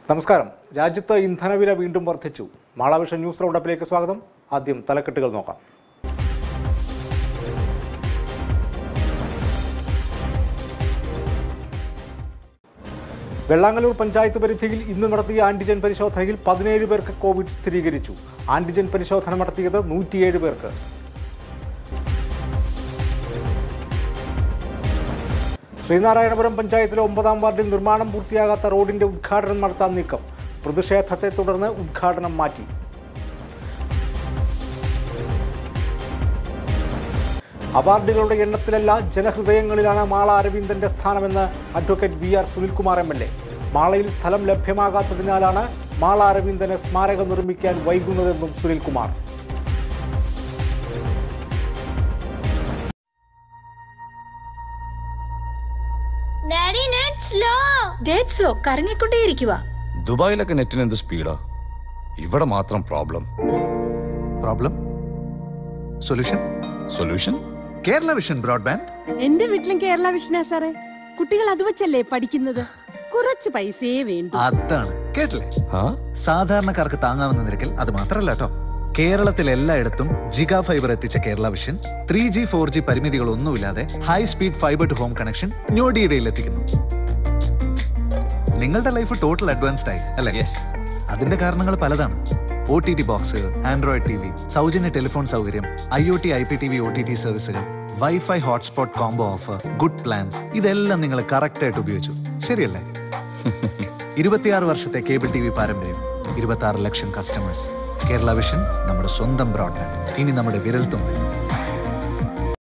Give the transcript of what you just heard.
നമസ്കാരം രാജ്യത്ത് ഇന്ധനവില വീണ്ടും വർദ്ധിച്ചു മാളാവിഷൻ ന്യൂസ് റൗണ്ടപ്പിലേക്ക് സ്വാഗതം ആദ്യം തലക്കെട്ടുകൾ നോക്കാം വെള്ളാങ്ങല്ലൂർ പഞ്ചായത്ത് പരിധിയിൽ ഇന്ന് നടത്തിയ ആന്റിജൻ പരിശോധനയിൽ പതിനേഴ് പേർക്ക് കോവിഡ് സ്ഥിരീകരിച്ചു ആന്റിജൻ പരിശോധന നടത്തിയത് നൂറ്റിയേഴ് പേർക്ക് ശ്രീനാരായണപുരം പഞ്ചായത്തിലെ ഒമ്പതാം വാർഡിൽ നിർമ്മാണം പൂർത്തിയാകാത്ത റോഡിന്റെ ഉദ്ഘാടനം നടത്താൻ നീക്കം പ്രതിഷേധത്തെ തുടർന്ന് ഉദ്ഘാടനം മാറ്റി അവാർഡുകളുടെ എണ്ണത്തിലല്ല ജനഹൃദയങ്ങളിലാണ് മാള അരവിന്ദന്റെ സ്ഥാനമെന്ന് advocate B R Sunilkumar M L A മാളയിൽ സ്ഥലം ലഭ്യമാകാത്തതിനാലാണ് മാള അരവിന്ദന് സ്മാരകം നിർമ്മിക്കാൻ വൈകുന്നതെന്നും Sunilkumar daddy net slow dead slow കറങ്ങിക്കൊണ്ടേയിരിക്കുക ദുബായിലൊക്കെ നെറ്റിന് എന്ത് സ്പീഡാ ഇവിടെ മാത്രം problem problem solution solution Kerala vision broadband എന്റെ വീട്ടിലും കേരള വിഷനാ സാറേ കുട്ടികൾ അത് വെച്ചല്ലേ പഠിക്കുന്നത് കുറച്ച് പൈസയെ വേണ്ടു അതാണ് കേട്ടില്ലേ ആ സാധാരണക്കാർക്ക് താങ്ങാവുന്ന നിരക്കിൽ അത് മാത്രമല്ല കേട്ടോ കേരളത്തിൽ എല്ലായിടത്തും ജിഗ ഫൈബർ എത്തിച്ച Kerala vision three G four G പരിമിതികളൊന്നുമില്ലാതെ high speed fibre to home connection ഞൊടിയിടയിൽ എത്തിക്കുന്നു നിങ്ങളുടെ ലൈഫ് ടോട്ടൽ അഡ്വാൻസ്ഡ് ആയി അല്ലേ യെസ് അതിന്റെ കാരണങ്ങൾ പലതാണ് O T T box Android T V സൗജന്യ ടെലിഫോൺ സൗകര്യം I O T I P T V O T T സർവീസുകൾ wifi hotspot combo offer good plans ഇതെല്ലാം നിങ്ങൾ കറക്റ്റ് ആയിട്ട് ഉപയോഗിച്ചു ശരിയല്ലേ ഇരുപത്തിയാറ് വർഷത്തെ കേബിൾ ടി വി പാരമ്പര്യം ഇരുപത്തി ആറ് ലക്ഷം കസ്റ്റമേഴ്സ് കേരള വിഷൻ നമ്മുടെ സ്വന്തം ബ്രോഡ്ബാൻഡ് ഇനി നമ്മുടെ വിരൽത്തുമ്പിൽ